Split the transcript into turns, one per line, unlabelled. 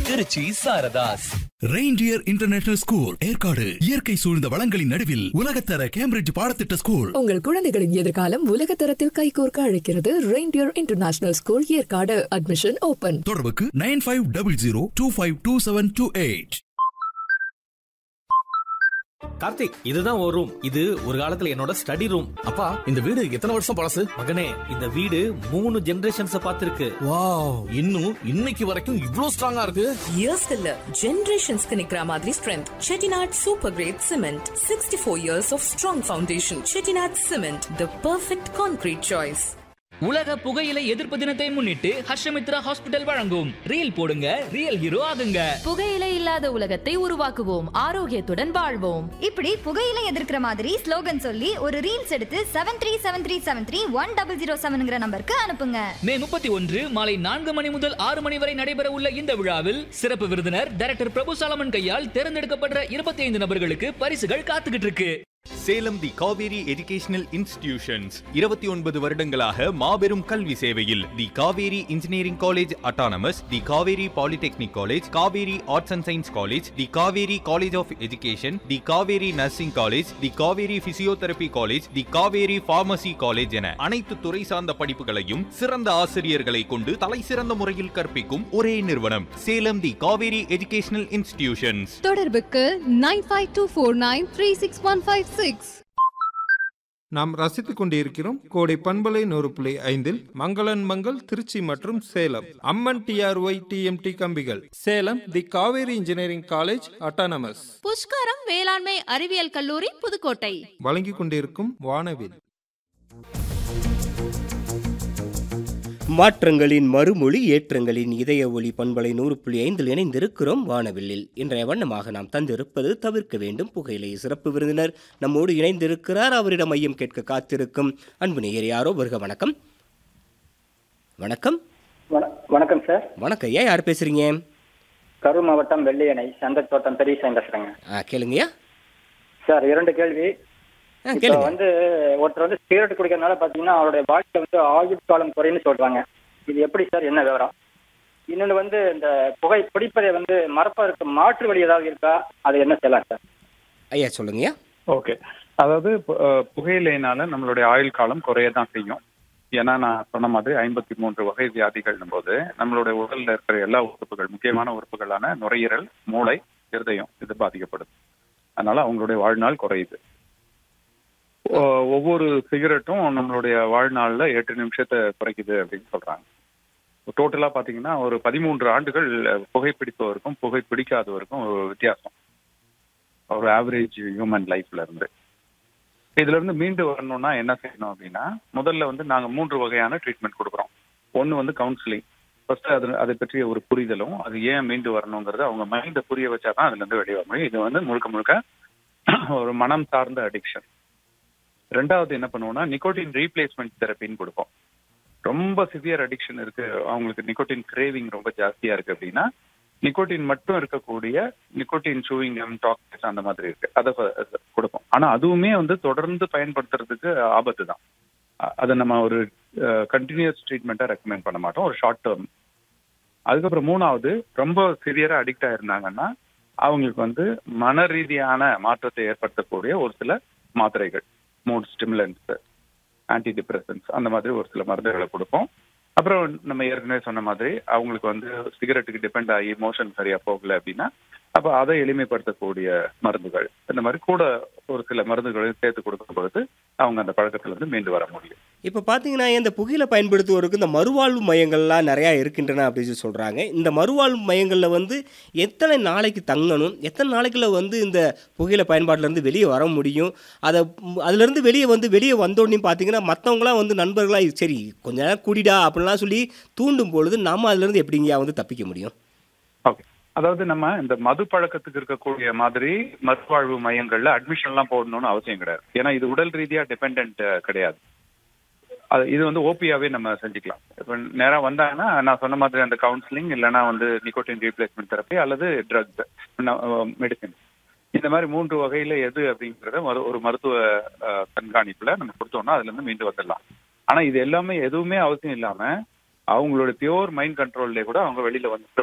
Trichy Saradhas
Reindeer international school Yercaud இயற்கை சூழ்ந்த வளங்களின் நடுவில் உலகத்தர கேம்பிரிட்ஜ் பாடத்திட்ட ஸ்கூல்
உங்கள் குழந்தைகளின் எதிர்காலம் உலக தரத்தில் கைகோர்க்க அழைக்கிறது Reindeer international school Yercaud admission open
தொடர்புக்கு nine five double zero two five two seven two eight
Karthik இதுதான் ஒரு ரூம் இது ஒரு காலத்துல என்னோட ஸ்டடி ரூம்
அப்பா இந்த வீடு எத்தனை வருஷம் பழசு
மகனே இந்த வீடு மூணு ஜெனரேஷன்ஸ் பார்த்திருக்கு
வாவ் இன்னும் இன்னைக்கு வரைக்கும் இவ்ளோ ஸ்ட்ராங்கா இருக்கு
இயர்ஸ் இல்ல ஜெனரேஷன்ஸ்க்கு நிக்கிற மாதிரி strength Chettinad super grade cement sixty four years of strong foundation Chettinad cement the perfect concrete choice
உலக புகையிலை எதிர்ப்பு தினத்தை முன்னிட்டு ஹர்ஷமித்ரா ஹாஸ்பிட்டல் வழங்கும் ரீல் போடுங்க ரியல் ஹீரோ ஆகுங்க
புகையிலை இல்லாத உலகத்தை உருவாக்குவோம் ஆரோக்கியத்துடன் வாழ்வோம்
இப்படி புகையில எதிர்க்கிற மாதிரி ஸ்லோகன் சொல்லி ஒரு ரீல்ஸ் எடுத்து seven three seven three seven three one double zero செவன்ங்கிற நம்பருக்கு அனுப்புங்க
மே முப்பத்தி ஒன்று மாலை நான்கு மணி முதல் ஆறு மணி வரை நடைபெற உள்ள இந்த விழாவில் சிறப்பு விருந்தினர் டைரக்டர் பிரபு சாலமன் கையால் தேர்ந்தெடுக்கப்பட்ட இருபத்தி ஐந்து நபர்களுக்கு பரிசுகள் காத்துக்கிட்டு இருக்கு
Salem the Kaveri educational institutions இருபத்தி ஒன்பது வருடங்களாக மாபெரும் கல்வி சேவையில் the Kaveri engineering college autonomous the Kaveri polytechnic college Kaveri arts and science college the Kaveri college of education the Kaveri nursing college the Kaveri physiotherapy college the Kaveri pharmacy college என அனைத்து துறை சார்ந்த படிப்புகளையும் சிறந்த ஆசிரியர்களை கொண்டு தலை சிறந்த முறையில் கற்பிக்கும் ஒரே நிறுவனம் Salem the Kaveri educational institutions
தொடர்புக்கு nine five two four nine three six one five six
நாம் ரசித்துக் கொண்டிருக்கிறோம் கோடை பண்பலை நூறு புள்ளி ஐந்தில் மங்களன் மங்கள் திருச்சி மற்றும் சேலம் அம்மன் டிஆர்ஒய் டிஎம்டி கம்பிகள் Salem the Kaveri engineering college autonomous
Pushkaram வேளாண்மை அறிவியல் கல்லூரி புதுக்கோட்டை
வழங்கிக் கொண்டிருக்கும் வானவில்
மாற்றங்களின் மறுமொழி ஏற்றங்களின் இதய ஒளி பண்பலை நூறு புள்ளி ஐந்தில் இணைந்திருக்கிறோம் வானவில்லில் இன்றைய வண்ணமாக நாம் தந்திருப்பது தவிர்க்க வேண்டும் புகையிலை சிறப்பு விருந்தினர் நம்மோடு இணைந்திருக்கிறார் அவரிடம் மையம் கேட்க காத்திருக்கும் அன்பு நேயர் யாரோ வருக வணக்கம் வணக்கம்
வணக்கம் சார்
வணக்கம் ஐயா யார் பேசுறீங்க
கரூர் மாவட்டம் வெள்ளியணை சந்தத்தோட்டம் பெரியசாமி பேசுறேங்க
ஆ கேளுங்கய்யா
சார் இரண்டு கேள்வி
ஆ,
இப்போ
கேளுங்க
வந்து ஒருத்தர் வந்து சிகரெட் குடிக்கிறதுனால பாத்தீங்கன்னா அவருடைய வாழ்க்கை வந்து ஆயுள் காலம் குறைன்னு சொல்றாங்க இது எப்படி சார் என்ன விவரம் இன்னொன்று வந்து இந்த புகை பிடிப்பதை வந்து மறப்பதற்கு மாற்று வழி ஏதாவது இருக்கா அது என்ன செய்யலாம் சார்
ஐயா சொல்லுங்கய்யா
ஓகே அதாவது பு- அஹ் புகையிலைனால நம்மளுடைய ஆயுள் காலம் குறைய தான் செய்யும் ஏன்னா நான் சொன்ன மாதிரி ஐம்பத்தி மூன்று வகை வியாதிகள்னும் போது நம்மளுடைய உடல்ல இருக்கிற எல்லா உறுப்புகள் முக்கியமான உறுப்புகளான நுரையீரல் மூளை இருதயம் இது பாதிக்கப்படுது அதனால அவங்களுடைய வாழ்நாள் குறையுது ஒ- ஒவ்வொரு சிகரெட்டும் நம்மளுடைய வாழ்நாள்ல எட்டு நிமிஷத்தை குறைக்குது அப்படின்னு சொல்றாங்க டோட்டலா பாத்தீங்கன்னா ஒரு பதிமூன்று ஆண்டுகள் புகைப்பிடிப்பவருக்கும் புகைப்பிடிக்காதவருக்கும் ஒரு வித்தியாசம் ஒரு ஆவரேஜ் ஹியூமன் லைஃப்ல இருந்து இதுல இருந்து மீண்டு வரணும்னா என்ன செய்யணும் அப்படின்னா முதல்ல வந்து நாங்க மூன்று வகையான ட்ரீட்மெண்ட் கொடுக்குறோம் ஒன்னு வந்து கவுன்சிலிங் ஃபர்ஸ்ட் அது அதை பற்றிய ஒரு புரிதலும் அது ஏன் மீண்டு வரணுங்கிறது அவங்க மைண்டை புரிய வச்சாதான் அதுல இருந்து வெளியே வர முடியும் இது வந்து முழுக்க முழுக்க ஒரு மனம் சார்ந்த அடிக்ஷன் ரெண்டாவது என்ன பண்ணுவோம்னா நிக்கோட்டின் ரீப்ளேஸ்மெண்ட் தெரப்பின்னு கொடுப்போம் ரொம்ப சிவியர் அடிக்ஷன் இருக்கு அவங்களுக்கு நிக்கோட்டின் கிரேவிங் ரொம்ப ஜாஸ்தியா இருக்கு அப்படின்னா நிக்கோட்டின் மட்டும் இருக்கக்கூடிய நிக்கோட்டின் சூவிங்கம் டாக்ஸ் அந்த மாதிரி இருக்கு அதை ஃப- கொடுப்போம் ஆனா அதுவுமே வந்து தொடர்ந்து பயன்படுத்துறதுக்கு ஆபத்து தான் அ- அதை நம்ம ஒரு கண்டினியூஸ் ட்ரீட்மெண்ட்டா ரெக்கமெண்ட் பண்ண மாட்டோம் ஒரு ஷார்ட் டேர்ம் அதுக்கப்புறம் மூணாவது ரொம்ப சிவியரா அடிக்ட் ஆயிருந்தாங்கன்னா அவங்களுக்கு வந்து மன ரீதியான மாற்றத்தை ஏற்படுத்தக்கூடிய ஒரு சில மாத்திரைகள் மூட் ஸ்டிமுலன்ஸ் ஆன்டி டிப்ரெசன்ஸ் அந்த மாதிரி ஒரு சில மருந்துகளை கொடுப்போம் அப்புறம் நம்ம ஏற்கனவே சொன்ன மாதிரி அவங்களுக்கு வந்து சிகரெட்டுக்கு டிபெண்ட் ஆகி மோஷன் சரியா போகல அப்படின்னா அப்ப அதை எளிமைப்படுத்தக்கூடிய மருந்துகள் இந்த மாதிரி கூட ஒரு சில மருந்துகளையும் சேர்த்து கொடுக்கும் பொழுது அவங்க அந்த பழக்கத்துல இருந்து மீண்டு வர முடியும்
இப்போ பார்த்தீங்கன்னா இந்த புகையில பயன்படுத்துவோருக்கு இந்த மறுவாழ்வு மையங்கள்லாம் நிறையா இருக்கின்றன அப்படின்னு சொல்லி சொல்கிறாங்க இந்த மறுவாழ்வு மையங்களில் வந்து எத்தனை நாளைக்கு தங்கணும் எத்தனை நாளைக்குள்ள வந்து இந்த புகையில பயன்பாட்டிலேருந்து வெளியே வர முடியும் அதை ம், அதுலேருந்து வெளியே வந்து வெளியே வந்தோடனே பார்த்தீங்கன்னா மற்றவங்களாம் வந்து நண்பர்களாக சரி கொஞ்ச நேரம் குடிடா அப்படின்லாம் சொல்லி தூண்டும் பொழுது நம்ம அதுலேருந்து எப்படிங்கயா வந்து தப்பிக்க முடியும்
ஓகே அதாவது நம்ம இந்த மது பழக்கத்துக்கு இருக்கக்கூடிய மாதிரி மறுவாழ்வு மையங்கள்ல அட்மிஷன் எல்லாம் போடணும்னு அவசியம் கிடையாது ஏன்னா இது உடல் ரீதியா டிபெண்ட் கிடையாது அது இது வந்து ஓபியாவே நம்ம செஞ்சுக்கலாம் இப்போ நேரா வந்தாங்கன்னா நான் சொன்ன மாதிரி அந்த கவுன்சிலிங் இல்லைன்னா வந்து நிக்கோட்டின் ரீப்ளேஸ்மெண்ட் தெரப்பி அல்லது ட்ரக்ஸ் மெடிசின் இந்த மாதிரி மூன்று வகையில எது அப்படிங்கறத மரு- ஒரு மருத்துவ அஹ், கண்காணிப்புல நம்ம கொடுத்தோம்னா அதுல இருந்து மீண்டு வந்துடலாம் ஆனா இது எல்லாமே எதுவுமே அவசியம் இல்லாம அவங்களோட பியோர் மைண்ட் கண்ட்ரோல்லே கூட அவங்க வெளியில வந்து